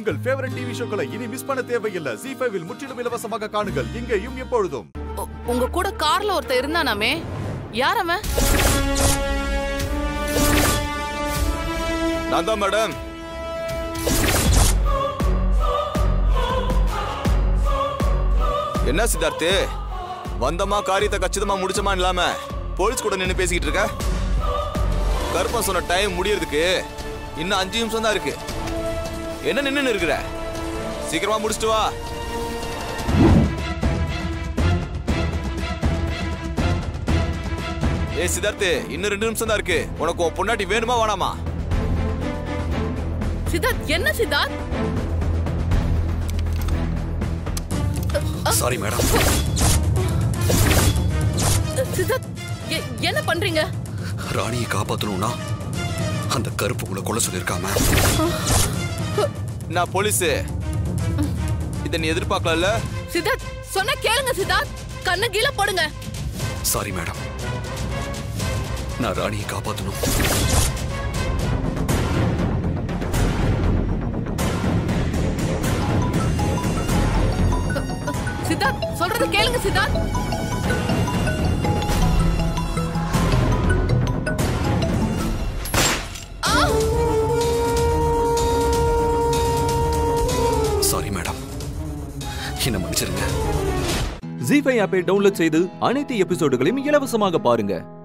உங்கள் favourite TV ஷோக்களை இனி miss பண்ண தேவையில்லை ஜி ஃபைவில் முற்றிலும் இலவசமாக காணுங்கள் இங்கேயும் எப்பொழுதும் உ- உங்க கூட கார்ல ஒருத்தன் இருந்தானாமே யார் அவன் நான் தான் மேடம் என்ன சித்தார்த்து வந்தமா காரியத்தை கச்சிதமா முடிச்சமா இல்லாம போலீஸ் கூட நின்னு பேசிக்கிட்டு இருக்க கருப்பன் சொன்ன டைம் முடியறதுக்கு இன்னும் அஞ்சு நிமிஷம் தான் இருக்கு என்ன நின்னு இருக்கிற சீக்கிரமா முடிச்சிட்டு வா ஏ சித்தார்த்து இன்னும் ரெண்டு நிமிஷம் தான் இருக்கு உனக்கு உன் பொண்டாட்டி வேணுமா வேணாமா சித்தார்த் என்ன சித்தார்த் சாரி மேடம் சித்தார்த் எ- என்ன பண்றீங்க ராணியை காப்பாத்தணும்னா அந்த கருப்பு உங்களை கொலை சொல்லியிருக்காம நான் போலீஸு இதை நீ எதிர்பார்க்கல சித்தார்த் சொன்ன கேளுங்க சித்தார்த் கண்ணு கீழே போடுங்க சாரி மேடம் நான் ராணியை காப்பாத்தணும் சித்தார்த் சொல்றது கேளுங்க சித்தார்த் ஆ! சாரி மேடம் என்ன மன்னிச்சிருங்க ஜி ஃபைவ் ஆப்பை டவுன்லோட் செய்து அனைத்து எபிசோடுகளையும் இலவசமாக பாருங்க